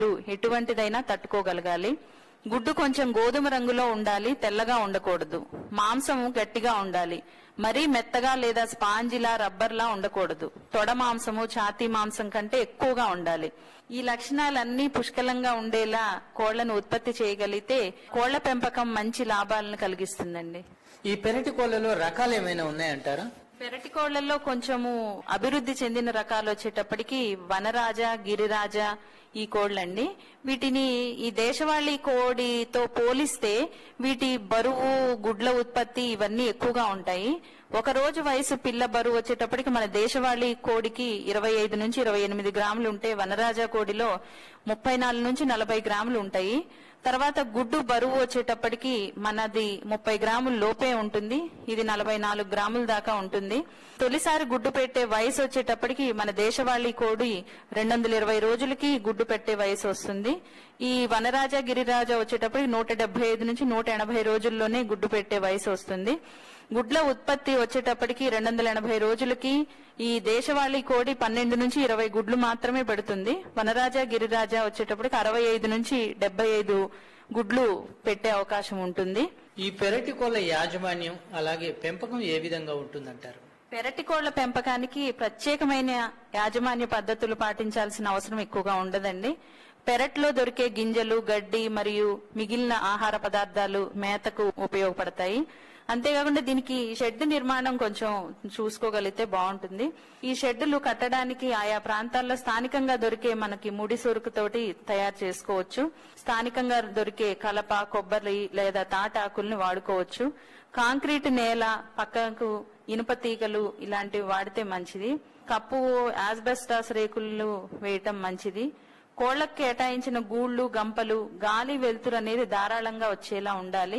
ఎటువంటిదైనా తట్టుకోగలగాలి గుడ్డు కొంచెం గోధుమ రంగులో ఉండాలి తెల్లగా ఉండకూడదు మాంసము గట్టిగా ఉండాలి మరీ మెత్తగా లేదా స్పాంజిలా రబ్బర్లా ఉండకూడదు తొడ మాంసము ఛాతీ మాంసం కంటే ఎక్కువగా ఉండాలి ఈ లక్షణాలన్నీ పుష్కలంగా ఉండేలా కోళ్లను ఉత్పత్తి చేయగలిగితే కోళ్ల పెంపకం మంచి లాభాలను కలిగిస్తుందండి ఈ పెరటి కోళ్లలో రకాలు ఏమైనా ఉన్నాయంటారా పెరటి కోళ్లలో కొంచెము అభివృద్ధి చెందిన రకాలు వచ్చేటప్పటికి వనరాజ గిరిరాజ ఈ కోళ్ళండి వీటిని ఈ దేశవాళీ కోడితో పోలిస్తే వీటి బరువు గుడ్ల ఉత్పత్తి ఇవన్నీ ఎక్కువగా ఉంటాయి ఒక రోజు వయసు పిల్ల బరువు వచ్చేటప్పటికి మన దేశవాళీ కోడికి ఇరవై ఐదు నుంచి ఇరవై ఎనిమిది గ్రాములు ఉంటే వనరాజ కోడిలో ముప్పై నాలుగు నుంచి నలభై గ్రాములు ఉంటాయి తర్వాత గుడ్డు బరువు వచ్చేటప్పటికి మనది ముప్పై గ్రాముల లోపే ఉంటుంది ఇది నలభై నాలుగు గ్రాముల దాకా ఉంటుంది తొలిసారి గుడ్డు పెట్టే వయసు వచ్చేటప్పటికి మన దేశవాళీ కోడి రెండు వందల ఇరవై రోజులకి గుడ్డు పెట్టే వయసు వస్తుంది ఈ వనరాజ గిరిరాజ వచ్చేటప్పటికి నూట డెబ్బై ఐదు నుంచి నూట ఎనభై రోజుల్లోనే గుడ్డు పెట్టే వయసు వస్తుంది గుడ్ల ఉత్పత్తి వచ్చేటప్పటికి రెండు వందల ఎనభై రోజులకి ఈ దేశవాళీ కోడి పన్నెండు నుంచి ఇరవై గుడ్లు మాత్రమే పెడుతుంది వనరాజ గిరిరాజ వచ్చేటప్పటికి అరవై ఐదు నుంచి డెబ్బై ఐదు గుడ్లు పెట్టే అవకాశం ఉంటుంది ఈ పెరటి కోళ్ల యాజమాన్యం అలాగే పెంపకం ఏ విధంగా ఉంటుందంటారు పెరటి కోళ్ల పెంపకానికి ప్రత్యేకమైన యాజమాన్య పద్ధతులు పాటించాల్సిన అవసరం ఎక్కువగా ఉండదండి పెరట్లో దొరికే గింజలు గడ్డి మరియు మిగిలిన ఆహార పదార్థాలు మేతకు ఉపయోగపడతాయి అంతేకాకుండా దీనికి షెడ్ నిర్మాణం కొంచెం చూసుకోగలిగితే బాగుంటుంది ఈ షెడ్డులు కట్టడానికి ఆయా ప్రాంతాల్లో స్థానికంగా దొరికే మనకి ముడి సొరుకుతోటి తయారు చేసుకోవచ్చు స్థానికంగా దొరికే కలప కొబ్బరి లేదా తాటాకుల్ని వాడుకోవచ్చు కాంక్రీట్ నేల పక్కకు ఇనుప తీగలు ఇలాంటివి వాడితే మంచిది కప్పు ఆస్బెస్టాస్ రేకులు వేయటం మంచిది కోళ్లకు కేటాయించిన గూళ్లు గంపలు గాలి వెలుతురు అనేది ధారాళంగా వచ్చేలా ఉండాలి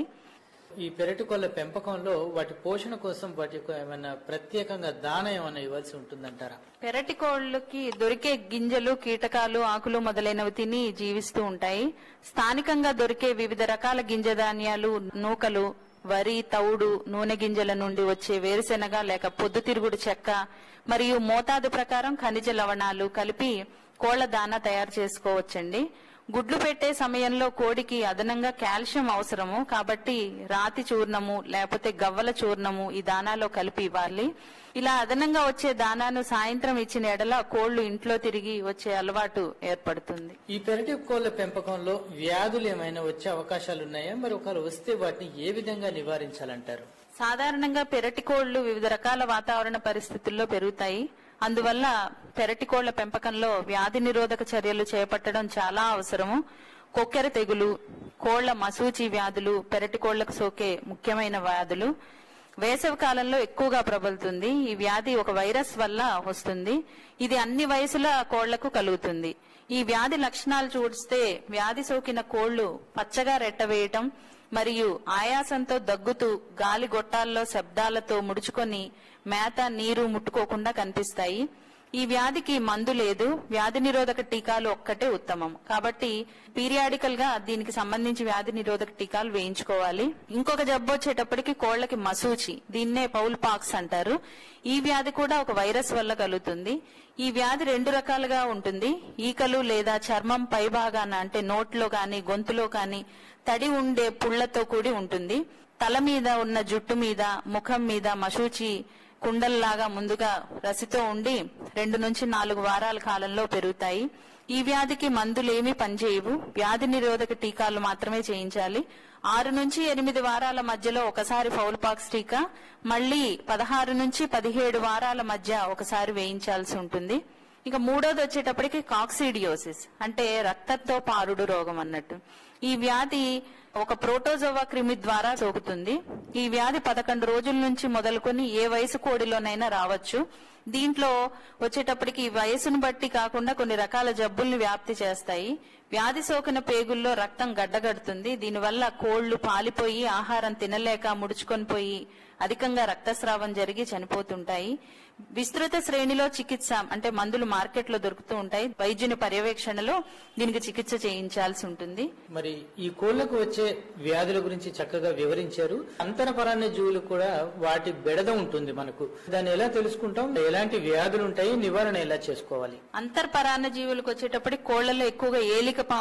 ఈ పెరటి కోళ్ల పెంపకంలో వాటి పోషణ కోసం వాటి యొక్క ఏమైనా ప్రత్యేకంగా దాన ఏమైనా ఇవ్వాల్సి ఉంటుందంటారా పెరటి కోళ్ళకి దొరికే గింజలు కీటకాలు ఆకులు మొదలైనవి తిని జీవిస్తూ ఉంటాయి స్థానికంగా దొరికే వివిధ రకాల గింజ ధాన్యాలు నూకలు వరి తౌడు నూనె గింజల నుండి వచ్చే వేరుశెనగ లేక పొద్దుతిరుగుడు చెక్క మరియు మోతాదు ప్రకారం ఖనిజ లవణాలు కలిపి కోళ్ల దానా తయారు చేసుకోవచ్చండి గుడ్లు పెట్టే సమయంలో కోడికి అదనంగా కాల్షియం అవసరము కాబట్టి రాతి చూర్ణము లేకపోతే గవ్వల చూర్ణము ఈ దానాలో కలిపి ఇవ్వాలి ఇలా అదనంగా వచ్చే దానాను సాయంత్రం ఇచ్చిన ఎడల కోళ్లు ఇంట్లో తిరిగి వచ్చే అలవాటు ఏర్పడుతుంది ఈ పెరటి కోళ్ల పెంపకంలో వ్యాధులు ఏమైనా వచ్చే అవకాశాలు ఉన్నాయా మరి ఒకవేళ వస్తే వాటిని ఏ విధంగా నివారించాలంటారు సాధారణంగా పెరటి కోళ్లు వివిధ రకాల వాతావరణ పరిస్థితుల్లో పెరుగుతాయి అందువల్ల పెరటి కోళ్ల పెంపకంలో వ్యాధి నిరోధక చర్యలు చేపట్టడం చాలా అవసరము కొక్కెర తెగులు కోళ్ల మసూచి వ్యాధులు పెరటి కోళ్లకు సోకే ముఖ్యమైన వ్యాధులు వేసవి కాలంలో ఎక్కువగా ప్రబలుతుంది ఈ వ్యాధి ఒక వైరస్ వల్ల వస్తుంది ఇది అన్ని వయసుల కోళ్లకు కలుగుతుంది ఈ వ్యాధి లక్షణాలు చూస్తే వ్యాధి సోకిన కోళ్లు పచ్చగా రెట్టవేయటం మరియు ఆయాసంతో దగ్గుతూ గాలి గొట్టాల్లో శబ్దాలతో ముడుచుకొని మేత నీరు ముట్టుకోకుండా కనిపిస్తాయి ఈ వ్యాధికి మందు లేదు వ్యాధి నిరోధక టీకాలు ఒక్కటే ఉత్తమం కాబట్టి పీరియాడికల్ గా దీనికి సంబంధించి వ్యాధి నిరోధక టీకాలు వేయించుకోవాలి ఇంకొక జబ్బు వచ్చేటప్పటికి కోళ్లకి మసూచి దీన్నే పౌల్ పాక్స్ అంటారు ఈ వ్యాధి కూడా ఒక వైరస్ వల్ల కలుగుతుంది ఈ వ్యాధి రెండు రకాలుగా ఉంటుంది ఈకలు లేదా చర్మం పై భాగాన అంటే నోట్లో గాని గొంతులో గాని తడి ఉండే పుళ్లతో కూడి ఉంటుంది తల మీద ఉన్న జుట్టు మీద ముఖం మీద మసూచి కుండల్లాగా ముందుగా రసితో ఉండి రెండు నుంచి నాలుగు వారాల కాలంలో పెరుగుతాయి ఈ వ్యాధికి మందులేమీ పనిచేయవు వ్యాధి నిరోధక టీకాలు మాత్రమే చేయించాలి ఆరు నుంచి ఎనిమిది వారాల మధ్యలో ఒకసారి ఫౌల్ పాక్స్ టీకా మళ్ళీ పదహారు నుంచి పదిహేడు వారాల మధ్య ఒకసారి వేయించాల్సి ఉంటుంది ఇక మూడోది వచ్చేటప్పటికి కాక్సిడియోసిస్ అంటే రక్తంతో పారుడు రోగం అన్నట్టు ఈ వ్యాధి ఒక ప్రోటోజోవా క్రిమి ద్వారా సోకుతుంది ఈ వ్యాధి పదకొండు రోజుల నుంచి మొదలుకొని ఏ వయసు కోడిలోనైనా రావచ్చు దీంట్లో వచ్చేటప్పటికి వయసును బట్టి కాకుండా కొన్ని రకాల జబ్బుల్ని వ్యాప్తి చేస్తాయి వ్యాధి సోకిన పేగుల్లో రక్తం గడ్డగడుతుంది దీనివల్ల కోళ్లు పాలిపోయి ఆహారం తినలేక ముడుచుకొని పోయి అధికంగా రక్తస్రావం జరిగి చనిపోతుంటాయి విస్తృత శ్రేణిలో చికిత్స అంటే మందులు మార్కెట్ లో దొరుకుతూ ఉంటాయి వైద్యుని పర్యవేక్షణలో దీనికి చికిత్స చేయించాల్సి ఉంటుంది మరి ఈ కోళ్లకు వచ్చే వ్యాధుల గురించి చక్కగా వివరించారు అంతరపరాన్న జీవులు కూడా వాటి బెడద ఉంటుంది మనకు దాన్ని ఎలా తెలుసుకుంటాం ఎలాంటి వ్యాధులు ఉంటాయి నివారణ ఎలా చేసుకోవాలి అంతర్పరాన్న జీవులకు వచ్చేటప్పటికి కోళ్లలో ఎక్కువగా ఏలిక